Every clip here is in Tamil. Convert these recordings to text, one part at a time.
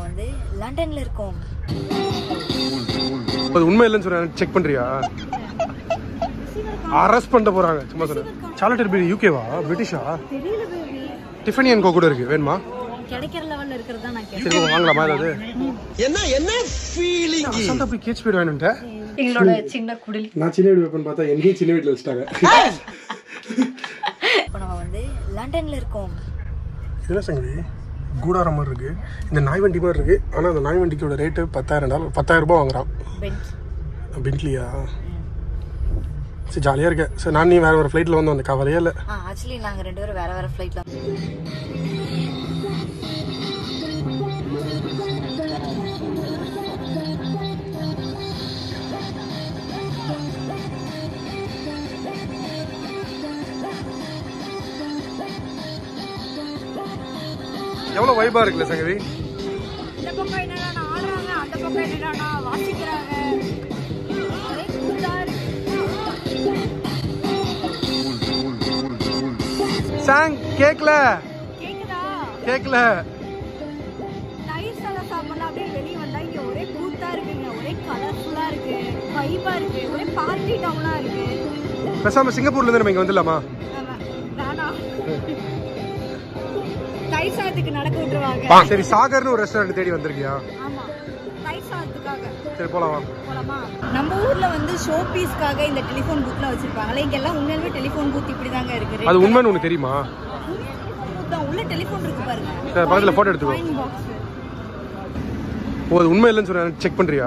வந்து லண்டன்ல இருக்கோம் அது உண்மை இல்லைன்னு சொல்றேன் செக் பண்றியா அரெஸ்ட் பண்ணிட்டு போறாங்க சும்மா சொல்றேன் சார்லட் பிரி யூகேவா பிரிட்டிஷா தெரியல பேபி டிஃபனி அண்ட் கோ கூட இருக்கு வேணுமா கிடைக்கிற லெவல்ல இருக்கிறது தான் நான் சரி கேட்டேன் உங்க வாங்கலாமா ஏதாவது என்ன என்ன ஃபீலிங் அசால்ட்டா போய் கேட்ச் போயிடு வேணும்ட்ட எங்களோட சின்ன குடில் நான் சின்ன வீடு வைப்பேன்னு பார்த்தா எங்கேயும் சின்ன வீட்டில் வச்சுட்டாங்க இப்போ நம்ம வந்து லண்டன்ல இருக்கோம் என்ன சங்கதி கூடாரம் மாதிரி இருக்கு இந்த நாய் வண்டி மாதிரி இருக்கு ஆனால் அந்த நாய் வண்டிக்கோட ரேட்டு பத்தாயிரம் டாலர் பத்தாயிரம் ரூபாய் வாங்குறான் பென்ச் பென்ட்லியா சரி ஜாலியாக இருக்கேன் சரி நான் நீ வேற ஒரு ஃப்ளைட்டில் வந்து அந்த கவலையே இல்லை ஆ ஆக்சுவலி நாங்க ரெண்டு பேரும் வேற வேற ஃப்ளைட்ல எவ்வளோ வைபாக இருக்குல்ல சங்கதி இந்த பக்கம் என்னடா ஆடுறாங்க அந்த பக்கம் என்னடா வாசிக்கிறாங்க ஒரே கூத்தா சாங் கேட்கல கேக்குதா கேட்கல தயிர் சாதம் சாப்பிடலாம் அப்படியே வெளியே வந்தா இங்க ஒரே கூத்தா இருக்குங்க ஒரே கலர்ஃபுல்லா இருக்கு வைபா இருக்கு ஒரே பார்ட்டி டவுனா இருக்கு பேசாம சிங்கப்பூர்லேருந்து நம்ம இங்கே வந்துடலாமா ஆமா, வேணாம் தயிர் சாதத்துக்கு நடக்க விட்டுருவாங்க சரி சாகர்னு ஒரு ரெஸ்டாரண்ட் தேடி வந்திருக்கியா ஆமா தயிர் சாதத்துக்காக சரி போலாம் வா போலாமா நம்ம ஊர்ல வந்து ஷோ பீஸ்க்காக இந்த டெலிஃபோன் பூத்லாம் வச்சிருப்பாங்களே இங்க எல்லாம் உண்மையாலுமே டெலிஃபோன் பூத் இப்படி தாங்க இருக்கு அது உண்மைன்னு உனக்கு தெரியுமா booth தான். உள்ள டெலிஃபோன் இருக்கு பாருங்க சரி, பக்கத்துல photo எடுத்துக்கோ. Coin box. ஓ அது உண்மை இல்லைன்னு சொல்றேன் செக் பண்றியா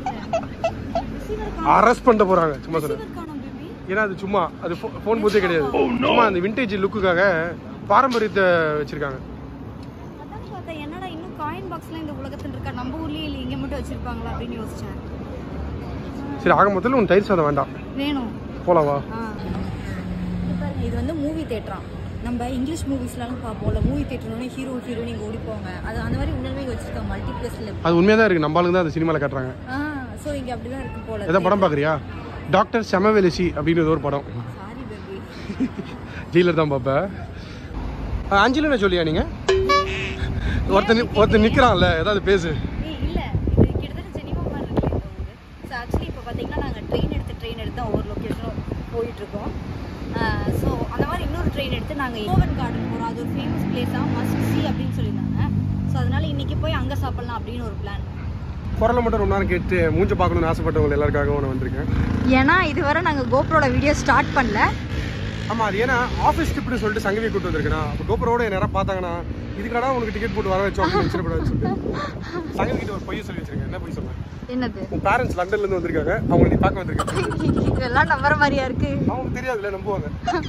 அரெஸ்ட் பண்ணிட்டு போறாங்க சும்மா சொல்றேன் Receiver காணோம் baby. ஏன்னா அது சும்மா அது ஃபோன் பூத்தே கிடையாது சும்மா அந்த விண்டேஜ் லுக்குக்காக பாரம்பரியத்தை வச்சிருக்காங்க அதான் பார்த்தேன், என்னடா இன்னும் காயின் பாக்ஸ்லாம் இந்த உலகத்துல இருக்கா நம்ம ஊர்லயே இல்ல இங்க மட்டும் வச்சிருப்பாங்களா அப்படின்னு யோசிச்சேன் சரி ஆக மொத்தத்தில் உன் தயிர் சாதம் வேண்டாம் வேணும் போலாம் வா ஆ. இது பாருங்க, இது வந்து மூவி தேட்டரா நம்ம இங்கிலீஷ் மூவிஸ்லாம் பார்ப்போம்ல மூவி தேட்டர்னு ஹீரோ ஹீரோயின் இங்கே ஓடி போவாங்க அது அந்த மாதிரி உண்மையுமே இங்க வச்சிருக்காங்க மல்டிப்ளஸ்ல அது உண்மையாக தான் இருக்கு நம்ம ஆளுங்க தான் அந்த சினிமாவில் காட்டுறாங்க ஆ ஸோ இங்க அப்படிதான் இருக்கு போல எதாவது படம் பார்க்குறியா டாக்டர் செமவெலிசி அப்படின்னு ஏதோ ஒரு படம் சாரி பேபி ஜெயிலர் தான் பார்ப்பேன் அஞ்சலினா சொல்லியா நீங்க ஒருத்தன் நி- ஒருத்தன் நிக்கிறான்ல ஏதாவது பேசு ஏய் இல்ல இது கிட்டத்தட்ட ஜெனிவா மாதிரி இருக்கு இந்த ஊர் ஸோ ஆக்சுவலி இப்போ பார்த்தீங்கன்னா நாங்கள் ட்ரெயின் எடுத்து ட்ரெயின் எடுத்து தான் ஒவ்வொரு லொக்கேஷனும் போயிட்டு இருக்கோம் ஸோ அந்த மாதிரி இன்னொரு ட்ரெயின் எடுத்து நாங்கள் கோவன் கார்டன் போகிறோம் அது ஒரு ஃபேமஸ் பிளேஸாக மஸ்ட் சி அப்படின்னு சொல்லியிருந்தாங்க ஸோ அதனால இன்னைக்கு போய் அங்கே சாப்பிடலாம் அப்படின்னு ஒரு பிளான் குரலை மட்டும் ரொம்ப நேரம் கேட்டு மூஞ்ச பார்க்கணும்னு ஆசைப்பட்டவங்க எல்லாருக்காகவும் நான் வந்திருக்கேன் ஏன்னா இதுவரை நாங்கள் கோப்ரோட வீடியோ ஸ்டார்ட் பண்ணல ஆமா அது ஏன்னா ஆஃபீஸ் ட்ரிப்னு சொல்லிட்டு சங்கவி கூட்டு வந்திருக்கேன் அப்போ கோபுரோட என்ன யாராவது பார்த்தாங்கன்னா இதுக்கடா உனக்கு டிக்கெட் போட்டு வர வச்சோம் அப்படின்னு வச்சிடக்கூடாதுன்னு சொல்லிட்டு சங்கவி கிட்ட ஒரு பொய் சொல்லி வச்சிருக்கேன் என்ன பொய் சொன்னேன் என்னது உன் பேரண்ட்ஸ் லண்டன்ல இருந்து வந்திருக்காங்க அவங்க நீ பார்க்க வந்திருக்காங்க இதெல்லாம் நம்புற மாதிரியா இருக்கு அவங்களுக்கு தெரியாதுல்ல நம்புவாங்க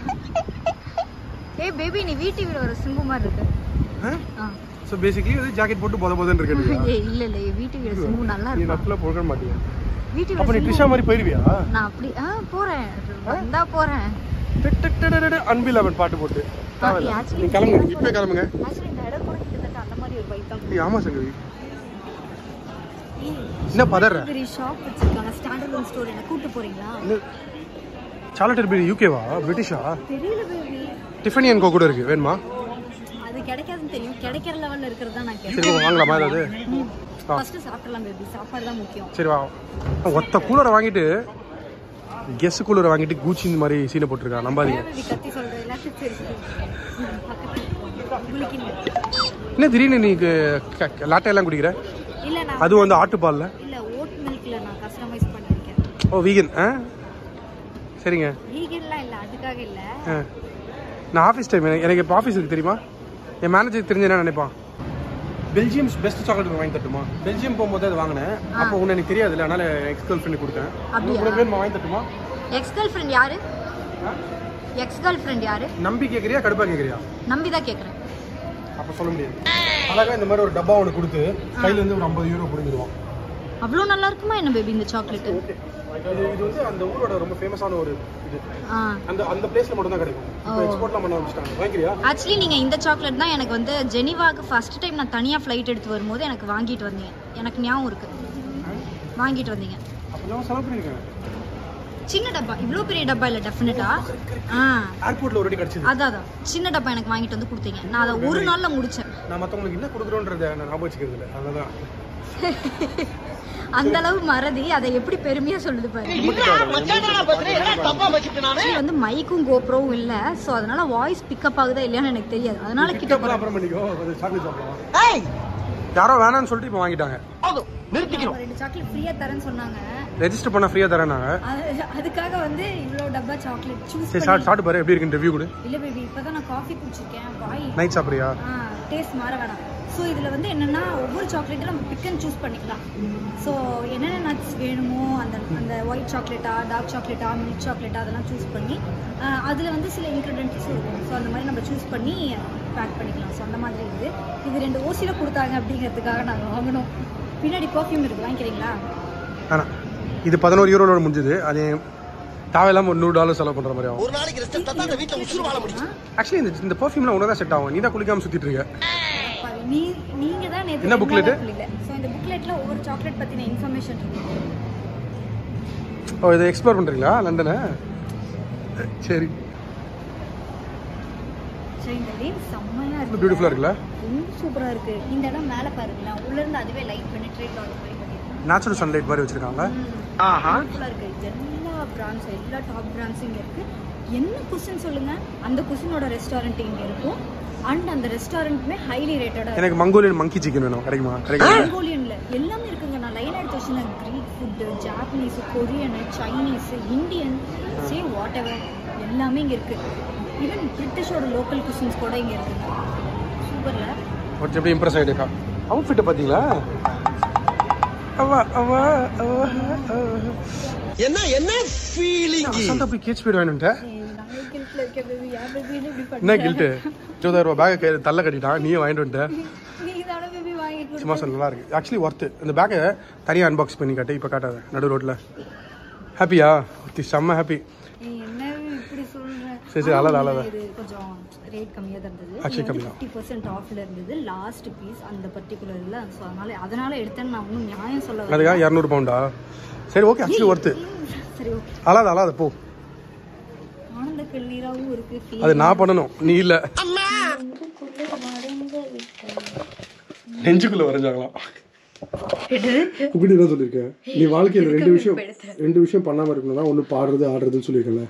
ஏய் பேபி நீ வீட்டு வீடு வர சிம்பு மாதிரி இருக்கு ஆ ஸோ பேசிக்கலி வந்து ஜாக்கெட் போட்டு போத போதுன்னு இருக்கேன் ஏய் இல்ல இல்ல வீட்டு வீடு சிம்பு நல்லா நீ இருக்கும் நட்டில் போக மாட்டியா வீட்டு அப்போ வீடு நீ ட்ரிஷா மாதிரி போயிருவியா நான் அப்படி ஆ போறேன் வந்தா போறேன் அன்பில் அவன் பாட்டு போட்டு தேவையில்ல. actually நீ கிளம்புங்க இப்போ கிளம்புங்க ஆக்சுவலி இந்த இடம் கூட கிட்டத்தட்ட அந்த மாதிரி ஒரு பைக் தான் ஏய், ஆமா சங்கவி என்ன பதற பெரிய ஷாப் வச்சிருக்காங்க ஸ்டாண்டர்ட் ஸ்டோர் என்ன கூட்டு போறீங்களா சார்லட் பிரி யூகேவா பிரிட்டிஷா தெரியல பேபி டிஃபனி அண்ட் கோ கூட இருக்கு வேணுமா அது கிடைக்காதுன்னு தெரியும் கிடைக்கிற லெவல்ல இருக்கிறது தான் நான் சரி கேட்டேன் உங்க வாங்கலாமா ஏதாவது ஃபர்ஸ்ட் சாப்பிடலாம் பேபி சாப்பாடு தான் முக்கியம் சரி வா ஒத்த கூலரை வாங்கிட்டு கெஸ் கூலரை வாங்கிட்டு கூச்சி இந்த மாதிரி சீனை போட்டிருக்கான் நம்பாதீங்க பேபி கத்தி சொல்ற எல்லாத்தையும் சரி சரி பக்கத்துல குளிக்கிங்க என்ன திடீர்னு நீ லாட்டை எல்லாம் குடிக்கிற இல்ல நான் அதுவும் வந்து ஆட்டுப்பால்ல இல்ல ஓட் மில்க்ல நான் கஸ்டமைஸ் பண்ணிருக்கேன் ஓ வீகன் ஆ சரிங்க வீகன்லாம் இல்ல அதுக்காக இல்ல ஆ நான் ஆஃபீஸ் டைம் எனக்கு எனக்கு இப்போ ஆஃபீஸ் இருக்கு தெரியுமா என் மேனேஜர் தெரிஞ்சு என்ன நினைப்பான் பெல்ஜியம்ஸ் பெஸ்ட் சாக்லேட் வாங்கி தட்டுமா பெல்ஜியம் போகும்போது அது வாங்கினேன் அப்போ உன்னை எனக்கு தெரியாதுல்ல அதனால எக்ஸ் கேர்ள் ஃப்ரெண்டு கொடுத்தேன் அப்படியா? உனக்கு வேணுமா வாங்கி தட்டுமா எக்ஸ் கேர்ள் ஃப்ரெண்ட் யாரு எக்ஸ் கேர்ள் ஃப்ரெண்ட் யாரு நம்பி கேட்குறியா கடுப்பா கேட்குறியா நம்பி தான் கேக்குறேன் அப்போ சொல்ல முடியாது அழகா இந்த மாதிரி ஒரு டப்பா ஒன்று கொடுத்து கையில இருந்து ஒரு ஐம்பது யூரோ பிடிங்கிடுவான் அவ்வளோ நல்லா இருக்குமா என்ன பேபி இந்த சாக்லேட் ஓகே இது இது வந்து அந்த ஊரோட ரொம்ப ஃபேமஸான ஒரு இது ஆ அந்த அந்த பிளேஸ்ல மட்டும் தான் கிடைக்கும் இப்போ எக்ஸ்போர்ட்லாம் பண்ண ஆரம்பிச்சிட்டாங்க வாங்கிக்கிறியா ஆக்சுவலி நீங்க இந்த சாக்லேட் தான் எனக்கு வந்து ஜெனிவாக்கு ஃபர்ஸ்ட் டைம் நான் தனியா ஃப்ளைட் எடுத்து வரும்போது எனக்கு வாங்கிட்டு வந்தீங்க எனக்கு ஞாபகம் இருக்கு வாங்கிட்டு வந்தீங்க அப்பெல்லாம் செலவு பண்ணியிருக்கேன் சின்ன டப்பா இவ்வளோ பெரிய டப்பா இல்லை டெஃபினட்டா ஆ ஏர்போர்ட்ல ஒரு வாட்டி கிடைச்சது அதான் அதான் சின்ன டப்பா எனக்கு வாங்கிட்டு வந்து கொடுத்தீங்க நான் அதை ஒரு நாள்ல முடிச்சேன் நான் மற்றவங்களுக்கு என்ன கொடுக்குறோன்றத நான் ஞாபகம் வச்சுக்கிறது இல்லை அதுதான் அந்த அளவு மறதி அதை எப்படி பெருமையா சொல்லுது பாரு Actually வந்து மைக்கும் கோப்ரோவும் இல்ல சோ அதனால வாய்ஸ் பிக்கப் ஆகுதா இல்லையான்னு எனக்கு தெரியாது அதனால கிட்ட கிட்ட அப்புறம் பண்ணிக்கோ ஒரு சாக்லேட் சாப்பிடலாம் யாரோ வேணாம்னு சொல்லிட்டு இப்போ வாங்கிட்டாங்க போறேன். ரெண்டு சாக்லேட் ஃப்ரீயா தரேன்னு சொன்னாங்க ரெஜிஸ்டர் பண்ண ஃப்ரீயாக தரேனாங்க அது- அதுக்காக வந்து இவ்வளவு டப்பா சாக்லேட் சூஸ் சரி சாப்பிட்டு சாப்பிட்டு பாரு எப்படி இருக்குன்னு ரிவ்யூ கொடு இல்ல பேபி இப்பதான் நான் காஃபி குடிச்சிருக்கேன் வாய் நைட் சாப்பிட்றியா டேஸ்ட் மாற வேணாம் ஸோ இதில் வந்து என்னென்னா ஒவ்வொரு சாக்லேட்டும் நம்ம பிக் அண்ட் சூஸ் பண்ணிக்கலாம் ஸோ என்னென்ன நட்ஸ் வேணுமோ அந்த அந்த ஒயிட் சாக்லேட்டா டார்க் சாக்லேட்டா மில்க் சாக்லேட்டா அதெல்லாம் சூஸ் பண்ணி அதில் வந்து சில இன்க்ரீடியன்ட்ஸ் இருக்கும் ஸோ அந்த மாதிரி நம்ம சூஸ் பண்ணி பேக் பண்ணிக்கலாம் ஸோ அந்த மாதிரி இது இது ரெண்டு ஓசியில் கொடுத்தாங்க அப்படிங்கிறதுக்காக நாங்கள் வாங்கினோம் பின்னாடி பர்ஃப்யூம் இருக்குது வாங்கிக்கிறீங்களா வேணாம் இது பதினோரு யூரோட முடிஞ்சது அது தேவையில்லாம ஒரு நூறு டாலர் செலவு பண்ற மாதிரி ஆகும் ஒரு நாளைக்கு ரெஸ்ட் எடுத்தா தான் அந்த வீட்டுல உசுறு வாழ முடியும் ஆக்சுவலி இந்த இந்த பர்ஃப்யூம்லாம் உனக்கு தான் செட் ஆகும் நீ தான் குளிக்காம சுத்திட்டு இருக்க பாரு, நீ நீங்கள் தான் நேற்று என்ன booklet? ஸோ இந்த புக்லெட்டில் ஒவ்வொரு சாக்லேட் பற்றின இன்ஃபர்மேஷன் இருக்கு ஓ இதை எக்ஸ்ப்ளோர் பண்றீங்களா லண்டனை சரி சரி இந்த லேன் செம்மையா இருக்கு பியூட்டிஃபுல்லா இருக்குல்ல ரொம்ப சூப்பரா இருக்கு இந்த இடம் மேல பாருங்களேன் உள்ள இருந்து அதுவே லைட் பெனிட்ரேட் ஆகுற மாதிரி பண்ணிருக்காங்க நேச்சுரல் சன்லைட் மாதிரி வச்சிருக்காங்க பியூட்டிஃபுல்லா இருக்கு எல்லா பிராண்ட்ஸ் எல்லா டாப் பிராண்ட்ஸும் இங்க இருக்கு என்ன குஷன் சொல்லுங்க அந்த குஷனோட ரெஸ்டாரண்ட் இங்க இருக்கும் அண்ட் அந்த ரெஸ்டாரண்ட்டுமே ஹைலி ரேட்டடா எனக்கு மங்கோலியன் மங்கி சிக்கன் வேணும் கிடைக்குமா கிடைக்குமா மங்கோலியன்ல எல்லாமே இருக்குங்க நான் லைன் எடுத்து வச்சிருந்தேன் Greek food Japanese Korean Chinese Indian say whatever எல்லாமே இங்க இருக்கு ஈவன் பிரிட்டிஷோட லோக்கல் குஷன்ஸ் கூட இங்க இருக்கு சூப்பர்ல ஒருத்தர் எப்படி இம்ப்ரெஸ் ஆகிடுக்கா அவுட்ஃபிட்டை பார்த்தீங்களா அவ அவ அவ என்ன என்ன ஃபீலிங் அசால்ட்டா போய் கேச் போய்டு வேணுன்ட்ட நான் கில்ட்ல இருக்க பேபி யார் பேபி இப்படி என்ன பண்ண கில்ட்டு இருபதாயிரம் ரூபாய் பேக்கை தள்ள கட்டிட்டான் நீயே வாங்கிட்டு வந்துட்ட நீ தானே பேபி வாங்கி சும்மா சொல்ல நல்லா இருக்கு ஆக்சுவலி ஒர்த்து இந்த பேக்கை தனியாக அன்பாக்ஸ் பண்ணி காட்டு இப்போ காட்டாத நடு ரோட்டில் ஹாப்பியா செம்ம ஹாப்பி நீ என்ன இப்படி சொல்ற சரி, சரி, அழாத, அழாத. இது கொஞ்சம் ரேட் கம்மியா தான் இருந்தது Actually கம்மி தான். ஃபிஃப்டி பர்சன்ட் ஆஃப்ல இருந்தது லாஸ்ட் பீஸ் அந்த பர்டிகுலர் இல்ல ஸோ அதனால அதனால எடுத்தேன்னு நான் ஒன்றும் நியாயம் சொல்ல வரல. அதுக்காக இரநூறு பவுண்டா சரி ஓகே ஆக்சுவலி ஒர்த்து சரி ஓகே அழாத அழாத போ ஆனந்த கல்லீராவும் இருக்கு feel அது நான் பண்ணணும் நீ இல்லை நெஞ்சுக்குள்ள மறைந்து விட்டது. நெஞ்சுக்குள்ளே வரைஞ்சாங்களாம் என்னது? இப்படி தான் சொல்லியிருக்கேன் நீ வாழ்க்கையில் ரெண்டு விஷயம் ரெண்டு விஷயம் பண்ணாமல் இருக்கணும்னா ஒன்று பாடுறது ஆடுறதுன்னு சொல்லியிருக்கேன்ல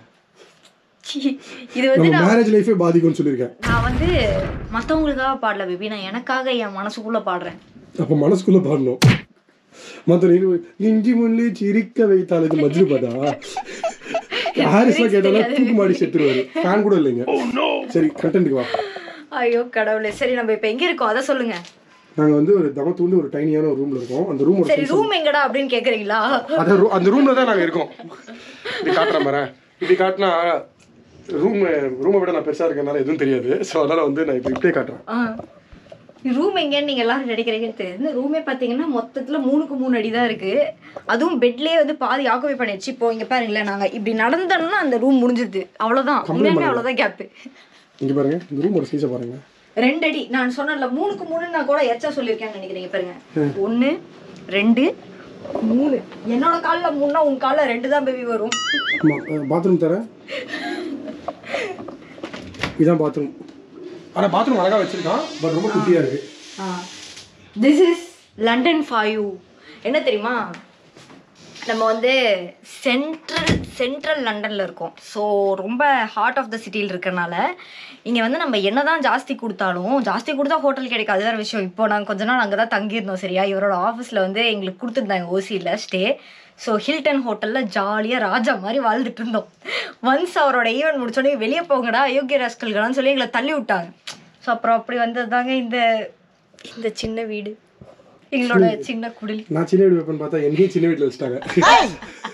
இது வந்து நம்ம மேரேஜ் லைஃபே பாதிக்கும்னு சொல்லியிருக்கேன் நான் வந்து மத்தவங்களுக்காக பாடல பேபி நான் எனக்காக என் மனசுக்குள்ள பாடுறேன் அப்போ மனசுக்குள்ளே பாடணும் மற்ற இஞ்சி முள்ளி சிரிக்க வைத்தால் இது மஜ்னு பாட்டா ஹாரிஸ்லாம் கேட்டாலும் தூக்கு மாடி செத்துருவாரு ஃபேன் கூட இல்லைங்க சரி கண்டென்ட்டுக்கு வா ஐயோ கடவுளே சரி நம்ம இப்ப எங்க இருக்கோம் அதை சொல்லுங்க நாங்கள் வந்து ஒரு தம தூண்டு ஒரு டைனியான ஒரு ரூமில் இருக்கோம் அந்த ரூமோட சரி ரூம் எங்கடா அப்படின்னு கேக்குறீங்களா அந்த ரூ அந்த ரூமில் தான் நாங்கள் இருக்கோம் இப்படி காட்டுறேன் பாரு இப்படி காட்டினா ரூம் ரூமை விட நான் பெருசாக இருக்கனால எதுவும் தெரியாது ஸோ அதனால் வந்து நான் இப்போ இப்படியே காட்டுறேன் ரூம் எங்கன்னு நீங்க எல்லாரும் நினைக்கிறீங்கன்னு தெரியுது இந்த ரூமே பாத்தீங்கன்னா மொத்தத்துல மூணுக்கு மூணு அடி தான் இருக்கு அதுவும் பெட்லயே வந்து பாதி ஆக்குபை பண்ணிடுச்சு இப்போ இங்க பாருங்களேன் நாங்க இப்படி நடந்தோம்னா அந்த ரூம் முடிஞ்சிருது அவ்வளவுதான் உண்மையுமே அவ்வளவுதான் கேப் இங்கே பாருங்க இந்த ரூமோட சைஸை பாருங்க ரெண்டு அடி நான் சொன்னேன்ல மூணுக்கு மூணு நான் கூட எச்சா சொல்லியிருக்கேன்னு நினைக்கிறீங்க பாருங்க ஒண்ணு ரெண்டு மூணு என்னோட கால்ல மூணுனா உன் கால்ல ரெண்டு தான் பேபி வரும் ஆமாம் பாத்ரூம் தரேன் இதான் பாத்ரூம் ஆனால் பாத்ரூம் அழகாக வச்சிருக்கான் பட் ரொம்ப குட்டியாக இருக்கு திஸ் இஸ் லண்டன் ஃபாயூ என்ன தெரியுமா நம்ம வந்து சென்ட்ரல் சென்ட்ரல் லண்டனில் இருக்கோம் ஸோ ரொம்ப ஹார்ட் ஆஃப் த சிட்டியில் இருக்கறனால இங்கே வந்து நம்ம என்ன தான் ஜாஸ்தி கொடுத்தாலும் ஜாஸ்தி கொடுத்தா ஹோட்டல் கிடைக்காது வேறு விஷயம் இப்போ நாங்கள் கொஞ்ச நாள் அங்கே தான் தங்கியிருந்தோம் சரியா இவரோட ஆஃபீஸில் வந்து எங்களுக்கு கொடுத்துருந்தாங்க ஓசியில் ஸ்டே ஸோ ஹில்டன் ஹோட்டலில் ஜாலியாக ராஜா மாதிரி வாழ்ந்துட்டு இருந்தோம் ஒன்ஸ் அவரோட ஈவெண்ட் முடிச்சோடனே வெளியே போங்கடா அயோக்கிய ராஸ்கல்களான்னு சொல்லி எங்களை தள்ளி விட்டாங்க ஸோ அப்புறம் அப்படி வந்தது தாங்க இந்த இந்த சின்ன வீடு எங்களோட சின்ன குடில் நான் சின்ன வீடு வைப்பேன்னு பார்த்தா என்னையும் சின்ன வீட்டில் வச்சுட்டாங்க